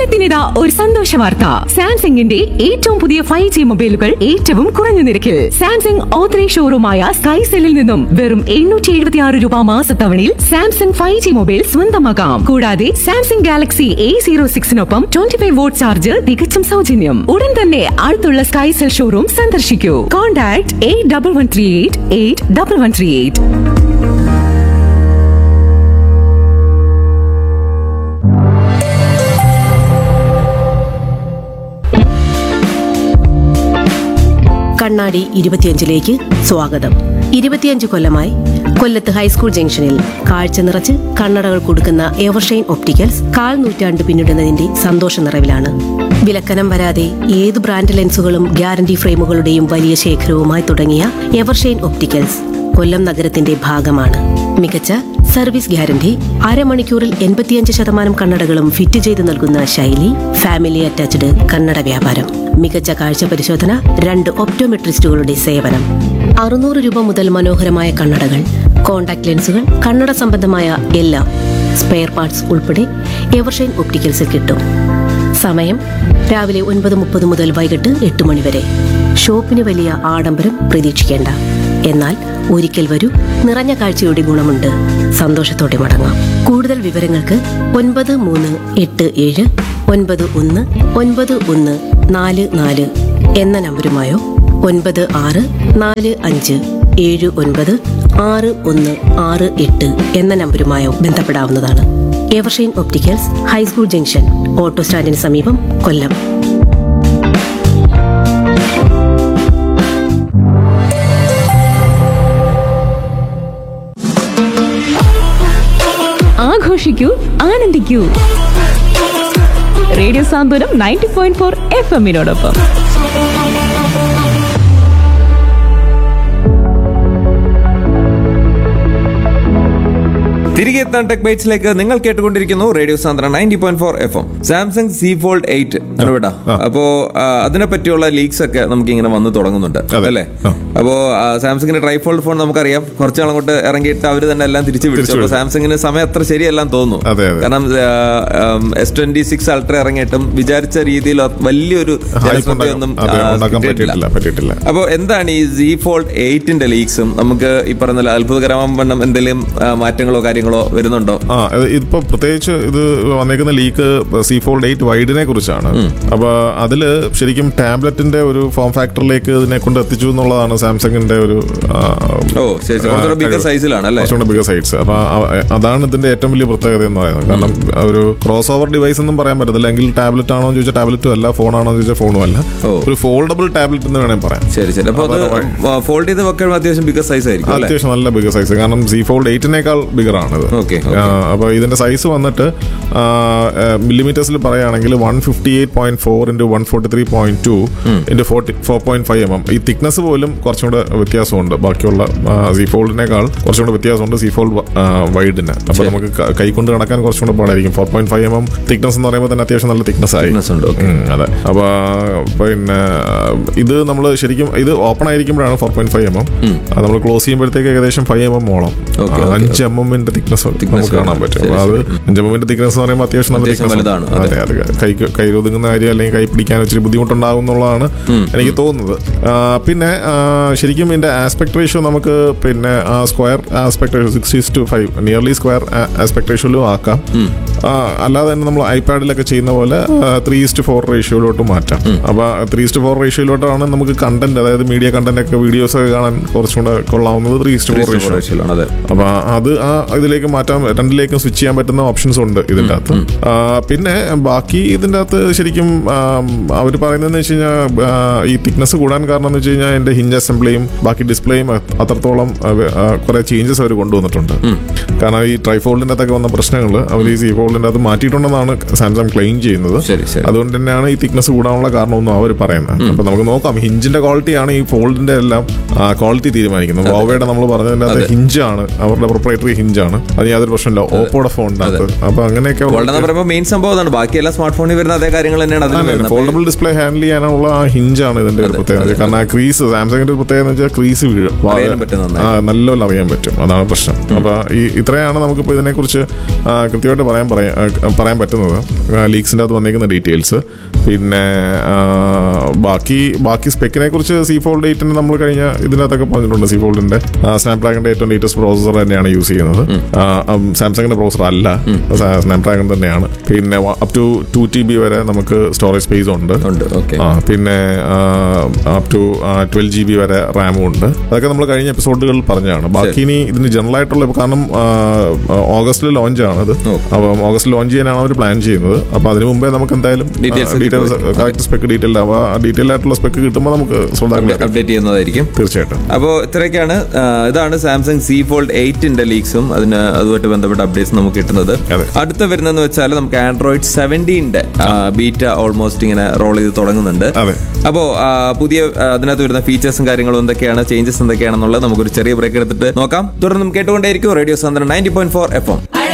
ഓണത്തിനിതാ ഒരു സന്തോഷ വാർത്ത സാംസങ്ങിന്റെ ഏറ്റവും പുതിയ ഫൈവ് ജി മൊബൈലുകൾ ഏറ്റവും കുറഞ്ഞ നിരക്കിൽ സാംസങ് ഓത്തറൈസ് ഷോറൂമായ സ്കൈ സെല്ലിൽ നിന്നും വെറും എണ്ണൂറ്റി എഴുപത്തി ആറ് രൂപ മാസത്തവണയിൽ സാംസങ് ഫൈവ് ജി മൊബൈൽ സ്വന്തമാക്കാം കൂടാതെ സാംസങ് ഗാലക്സി എ സീറോ സിക്സിനൊപ്പം ട്വന്റി ഫൈവ് വോട്ട് ചാർജ് തികച്ചും സൗജന്യം ഉടൻ തന്നെ അടുത്തുള്ള സ്കൈ സെൽ ഷോറൂം സന്ദർശിക്കൂ contact eight double one three eight eight double one three eight കണ്ണാടി ഇരുപത്തിയഞ്ചിലേക്ക് സ്വാഗതം ഇരുപത്തിയഞ്ച് കൊല്ലമായി കൊല്ലത്ത് ഹൈസ്കൂൾ ജംഗ്ഷനിൽ കാഴ്ച നിറച്ച് കണ്ണടകൾ കൊടുക്കുന്ന എവർഷൈൻ ഒപ്റ്റിക്കൽസ് കാൽ നൂറ്റാണ്ട് പിന്നിടുന്നതിന്റെ സന്തോഷ നിറവിലാണ് വിലക്കനം വരാതെ ഏത് ബ്രാൻഡ് ലെൻസുകളും ഗ്യാരണ്ടി ഫ്രെയിമുകളുടെയും വലിയ ശേഖരവുമായി തുടങ്ങിയ എവർഷൈൻ ഒപ്റ്റിക്കൽസ് കൊല്ലം നഗരത്തിന്റെ ഭാഗമാണ് മികച്ച സർവീസ് ഗ്യാരണ്ടി അരമണിക്കൂറിൽ എൺപത്തിയഞ്ച് ശതമാനം കണ്ണടകളും ഫിറ്റ് ചെയ്ത് നൽകുന്ന ശൈലി ഫാമിലി അറ്റാച്ച്ഡ് കണ്ണട വ്യാപാരം മികച്ച കാഴ്ച പരിശോധന രണ്ട് ഒപ്റ്റോമെട്രിസ്റ്റുകളുടെ സേവനം അറുന്നൂറ് രൂപ മുതൽ മനോഹരമായ കണ്ണടകൾ കോൺടാക്ട് ലെൻസുകൾ കണ്ണട സംബന്ധമായ എല്ലാം സ്പെയർ പാർട്സ് ഉൾപ്പെടെ എവർഷൈൻ ഒപ്റ്റിക്കൽസിൽ കിട്ടും സമയം രാവിലെ ഒൻപത് മുപ്പത് മുതൽ വൈകിട്ട് എട്ട് മണി വരെ ഷോപ്പിന് വലിയ ആഡംബരം പ്രതീക്ഷിക്കേണ്ട എന്നാൽ ഒരിക്കൽ വരൂ നിറഞ്ഞ കാഴ്ചയുടെ ഗുണമുണ്ട് സന്തോഷത്തോടെ മടങ്ങാം കൂടുതൽ വിവരങ്ങൾക്ക് ഒൻപത് മൂന്ന് എട്ട് ഏഴ് ഒൻപത് ഒന്ന് ഒൻപത് ഒന്ന് നാല് നാല് എന്ന നമ്പരുമായോ ഒൻപത് ആറ് നാല് അഞ്ച് ഏഴ് ഒൻപത് ആറ് ഒന്ന് ആറ് എട്ട് എന്ന നമ്പരുമായോ ബന്ധപ്പെടാവുന്നതാണ് Evershine opticals high school junction auto സ്റ്റാൻഡിന് സമീപം കൊല്ലം ആഘോഷിക്കൂ ആനന്ദിക്കൂ radio Santhwanam ninety point four F എമ്മിനോടൊപ്പം തിരികെ എത്താൻ ടെക് ബൈറ്റ്സിലേക്ക് നിങ്ങൾ കേട്ടുകൊണ്ടിരിക്കുന്നു റേഡിയോ സാന്ദ്ര ninety point four F M Samsung Z fold eight അനുവിടാ അപ്പോ ആ, അതിനെ പറ്റിയുള്ള ലീക്സ് ഒക്കെ നമുക്ക് ഇങ്ങനെ വന്ന് തുടങ്ങുന്നുണ്ട് അതെ. അല്ലേ ആ. അപ്പോ ആ, സാംസങ്ങിന്റെ ട്രൈഫോൾഡ് ഫോൺ നമുക്കറിയാം കുറച്ച് നാൾ അങ്ങോട്ട് ഇറങ്ങിയിട്ട് അവർ തന്നെ എല്ലാം തിരിച്ചു പിടിച്ചു തിരിച്ചു അപ്പൊ സാംസങ്ങിന് സമയം അത്ര ശരിയല്ലാന്ന് തോന്നുന്നു അതെ, അതെ. കാരണം എസ് ട്വന്റി സിക്സ് അൾട്ര ഇറങ്ങിയിട്ടും വിചാരിച്ച രീതിയിൽ വലിയൊരു Hype ജനശ്രദ്ധയൊന്നും ഉണ്ടാക്കാൻ- അതെ, ആ, ഉണ്ടാക്കാൻ കിട്ടിയിട്ടില്ല. പറ്റിയിട്ടില്ല പറ്റിയിട്ടില്ല അപ്പോൾ എന്താണ് ഈ സി ഫോൾഡ് എയ്റ്റിന്റെ ലീക്സും നമുക്ക് ഈ പറഞ്ഞ പോലെ അത്ഭുതകരമാവണ്ണം എന്തെങ്കിലും ആ, മാറ്റങ്ങളോ കാര്യങ്ങളോ വരുന്നുണ്ടോ ആ ഇത് ഇതിപ്പോ പ്രത്യേകിച്ച് ഇത് വന്നേക്കുന്ന ലീക്ക് സി ഫോൾഡ് എയ്റ്റ് വൈഡിനെ കുറിച്ചാണ് അപ്പൊ അതില് ശരിക്കും ടാബ്ലറ്റിന്റെ ഒരു ഫോം ഫാക്ടറിലേക്ക് ഇതിനെ കൊണ്ട് എത്തിച്ചു എന്നുള്ളതാണ് സാംസങ്ങിന്റെ ഒരു ആ, ഓ ശരി ശരി. കുറച്ചുകൂടെ ബിഗർ സൈസിലാണ് അല്ലേ കുറച്ചുകൂടെ ബിഗർ സൈറ്റ്സ് അപ്പൊ ആ- അതാണ് ഇതിന്റെ ഏറ്റവും വലിയ പ്രത്യേകത എന്ന് പറയുന്നത് കാരണം ഒരു ക്രോസ് ഓവർ ഡിവൈസ് ഒന്നും പറയാൻ പറ്റത്തില്ല എങ്കിൽ ടാബ്ലറ്റ് ആണോ എന്ന് ചോദിച്ചാൽ ടാബ്ലറ്റും അല്ല ഫോൺ ആണോ എന്ന് ചോദിച്ചാൽ ഫോണും അല്ല ഓ. ഒരു ഫോൾഡബിൾ ടാബ്ലറ്റ് എന്ന് വേണമെങ്കിൽ പറയാം ശരി ശരി അപ്പൊ അത് ഫോൾഡ് ചെയ്ത് വെക്കുമ്പോൾ അത്യാവശ്യം ബിഗർ സൈസ് ആയിരിക്കും അല്ലേ അത്യാവശ്യം നല്ല ബിഗർ സൈസ് കാരണം സി ഫോൾഡ് എയ്റ്റിനേക്കാൾ ബിഗർ ആണിത് Okay, ആ, അപ്പോൾ ഇതിന്റെ സൈസ് വന്നിട്ട് മില്ലിമീറ്റേഴ്സിൽ പറയുകയാണെങ്കിൽ one fifty eight point four into one forty three point two into forty four point five M M ഈ തിക്നെസ് പോലും കുറച്ചും കൂടെ വ്യത്യാസമുണ്ട് ബാക്കിയുള്ള സി ഫോൾഡിനേക്കാൾ കുറച്ചും കൂടെ വ്യത്യാസമുണ്ട് സി ഫോൾഡ് വൈഡിന് അപ്പോൾ നമുക്ക് ക- കൈകൊണ്ട് നടക്കാൻ കുറച്ചും കൂടെ പാടായിരിക്കും four point five M M thickness എന്ന് പറയുമ്പോൾ തന്നെ അത്യാവശ്യം നല്ല തിക്നെസ് ആയി Thickness ഉണ്ട്, okay. ഉം, അതെ അപ്പൊ പിന്നെ ഇത് നമ്മൾ ശരിക്കും ഇത് ഓപ്പൺ ആയിരിക്കുമ്പോഴാണ് four point five M M നമ്മൾ ക്ലോസ് ചെയ്യുമ്പോഴത്തേക്ക് ഏകദേശം ഫൈവ് എം എം ഓളം Okay, ആ, okay. അഞ്ച് എം എമ്മിന്റെ തിക്നെസ് നമുക്ക് കാണാൻ പറ്റും ശരി, അപ്പൊ അത് അഞ്ച് എമ്മിന്റെ തിക്നെസ് എന്ന് പറയുമ്പോൾ അത്യാവശ്യം നല്ല അത്യാവശ്യം thickness വലുതാണ്, ഉണ്ട്. അതെ അതെ കൈ കൈ ഒതുങ്ങുന്ന കാര്യം അല്ലെങ്കിൽ കൈ പിടിക്കാൻ ഇച്ചിരി ബുദ്ധിമുട്ടുണ്ടാകും എന്നുള്ളതാണ് എനിക്ക് തോന്നുന്നത് ആ, പിന്നെ ആ, ശരിക്കും ഇതിന്റെ ആസ്പെക്ട് റേഷ്യോ നമുക്ക് പിന്നെ square aspect ratio six to five nearly square aspect റേഷ്യോയിലും ആക്കാം ആ, അല്ലാതെ തന്നെ നമ്മൾ ഐപാഡിലൊക്കെ ചെയ്യുന്ന പോലെ ത്രീ ഇസ്റ്റ് ഫോർ റേഷ്യോയിലോട്ട് മാറ്റാം അപ്പൊ ത്രീ ഇസ്റ്റ് ഫോർ റേഷ്യോയിലോട്ടാണ് നമുക്ക് കണ്ടന്റ് അതായത് മീഡിയ കണ്ടന്റ് ഒക്കെ വീഡിയോസ് ഒക്കെ കാണാൻ കുറച്ചും കൂടെ കൊള്ളാവുന്നത് ത്രീ ഇസ്റ്റ് ഫോർ റേഷ്യോ റേഷ്യോയിലാണ് അതെ അപ്പൊ അത് ആ ഇതിലേക്ക് മാറ്റാൻ രണ്ടിലേക്കും സ്വിച്ച് ചെയ്യാൻ പറ്റുന്ന ഓപ്ഷൻസ് ഉണ്ട് ഇതിന്റെ അകത്ത് ആ, പിന്നെ ബാക്കി ഇതിന്റെ അകത്ത് ശരിക്കും അവർ പറയുന്നതെന്ന് വെച്ച് കഴിഞ്ഞാൽ ആ, ഈ തിക്നെസ് കൂടാൻ കാരണം എന്ന് വെച്ച് കഴിഞ്ഞാൽ എന്റെ ഹിഞ്ച് അസംബ്ലിയും ബാക്കി ഡിസ്പ്ലേയും അത്രത്തോളം കുറെ ചേഞ്ചസ് അവർ കൊണ്ടുവന്നിട്ടുണ്ട് കാരണം ഈ ട്രൈഫോൾഡിന്റെ അകത്തൊക്കെ വന്ന പ്രശ്നങ്ങൾ അവർ ഈ സി ഫോൾഡിന്റെ അകത്ത് മാറ്റിയിട്ടുണ്ടെന്നാണ് സാംസങ് ക്ലെയിം ചെയ്യുന്നത് ശരി, ശരി. അതുകൊണ്ട് തന്നെയാണ് ഈ തിക്നെസ് കൂടാനുള്ള കാരണമെന്നും അവർ പറയുന്നത് അപ്പൊ നമുക്ക് നോക്കാം ഹിഞ്ചിന്റെ ക്വാളിറ്റിയാണ് ഈ ഫോൾഡിന്റെ എല്ലാം ക്വാളിറ്റി തീരുമാനിക്കുന്നത് വോവയുടെ നമ്മൾ പറഞ്ഞതിന്റെ അകത്ത് ഹിഞ്ചാണ് അവരുടെ പ്രൊപ്പറേറ്ററി ഹിഞ്ചാണ് അത് യാതൊരു പ്രശ്നമില്ല ഓപ്പോടെ ഫോൺ ഉണ്ടാകും അപ്പൊ അങ്ങനെയൊക്കെ ഗോൾഡ് എന്ന് പറയുമ്പോൾ മെയിൻ സംഭവം അതാണ് ബാക്കി എല്ലാ സ്മാർട്ട് ഫോണിൽ വരുന്ന അതേ കാര്യങ്ങൾ തന്നെയാണ് അതിൽ വരുന്നത് ഫോൾഡബിൾ ഡിസ്പ്ലേ ഹാൻഡിൽ ചെയ്യാനുള്ള ആ ഹിഞ്ചാണ് ഇതിന്റെ ഒരു പ്രത്യേകത കാരണം ആ ക്രീസ് സാംസങ്ങിന്റെ ഒരു പ്രത്യേകത എന്ന് വെച്ചാൽ ക്രീസ് വീഴും വളരെ- അറിയാനും പറ്റും നന്നായി. ആ, നല്ലോണം അറിയാൻ പറ്റും അതാണ് പ്രശ്നം അപ്പൊ ഈ ഇത്രയാണ് നമുക്കിപ്പോൾ ഇതിനെക്കുറിച്ച് ആ, കൃത്യമായിട്ട് പറയാൻ പറയാൻ ആ, പറയാൻ പറ്റുന്നത് ലീക്സിന്റെ അകത്ത് വന്നിരിക്കുന്ന ഡീറ്റെയിൽസ് പിന്നെ ആ, ബാക്കി ബാക്കി സ്പെക്കിനെ കുറിച്ച് സി ഫോൾഡ് എയ്റ്റിന് നമ്മൾ കഴിഞ്ഞ ഇതിനകത്തൊക്കെ പറഞ്ഞിട്ടുണ്ട് സി ഫോൾഡിന്റെ സ്നാപ്ഡ്രാഗണിന്റെ ഏറ്റവും ലേറ്റസ്റ്റ് പ്രോസസർ തന്നെയാണ് യൂസ് ചെയ്യുന്നത് സാംസങ്ങിന്റെ പ്രോസസർ അല്ല സ്നാപ്ഡ്രാഗൺ തന്നെയാണ് പിന്നെ up to two T B വരെ നമുക്ക് സ്റ്റോറേജ് സ്പേസ് ഉണ്ട് ഉണ്ട് ഓക്കെ ആ പിന്നെ up to twelve G B വരെ റാമും ഉണ്ട് അതൊക്കെ നമ്മൾ കഴിഞ്ഞ എപ്പിസോഡുകളിൽ പറഞ്ഞതാണ് ബാക്കി ഇനി ഇതിന് ജനറൽ ആയിട്ടുള്ള കാരണം ഓഗസ്റ്റിൽ ലോഞ്ച് ആണ് ഇത് ഓ. അപ്പം ഓഗസ്റ്റിൽ ലോഞ്ച് ചെയ്യാനാണ് അവർ പ്ലാൻ ചെയ്യുന്നത് അപ്പൊ അതിന് മുമ്പേ നമുക്ക് എന്തായാലും Details ഡീറ്റെയിൽസ് കിട്ടും. കറക്റ്റ് സ്പെക്ക് ഡീറ്റെയിൽ ആവുക ആ ഡീറ്റെയിൽ ആയിട്ടുള്ള സ്പെക്ക് കിട്ടുമ്പോൾ നമുക്ക് ശ്രോതാക്കളെ അപ്ഡേറ്റ് ചെയ്യുന്നതായിരിക്കും തീർച്ചയായിട്ടും അപ്പോൾ ഇത്രയൊക്കെയാണ് ആ, ഇതാണ് സാംസങ് സി ഫോൾഡ് എയ്റ്റിന്റെ ലീക്സും അതിന് അതുമായിട്ട് ബന്ധപ്പെട്ട അപ്ഡേറ്റ്സ് നമുക്ക് കിട്ടുന്നത് അതെ. അടുത്ത വരുന്നതെന്ന് വെച്ചാൽ നമുക്ക് ആൻഡ്രോയിഡ് സെവൻറ്റീൻ്റെ ബീറ്റ ഓൾമോസ്റ്റ് ഇങ്ങനെ റോൾ ചെയ്ത് തുടങ്ങുന്നുണ്ട് അതെ. അപ്പോൾ പുതിയ ആ, അതിനകത്ത് വരുന്ന ഫീച്ചേഴ്സും കാര്യങ്ങളും എന്തൊക്കെയാണ് ചേഞ്ചസ് എന്തൊക്കെയാണെന്നുള്ളത് നമുക്കൊരു ചെറിയ ബ്രേക്ക് എടുത്തിട്ട് നോക്കാം തുടർന്നും കേട്ടുകൊണ്ടേയിരിക്കും റേഡിയോ സാന്ദ്രൻ ninety point four F M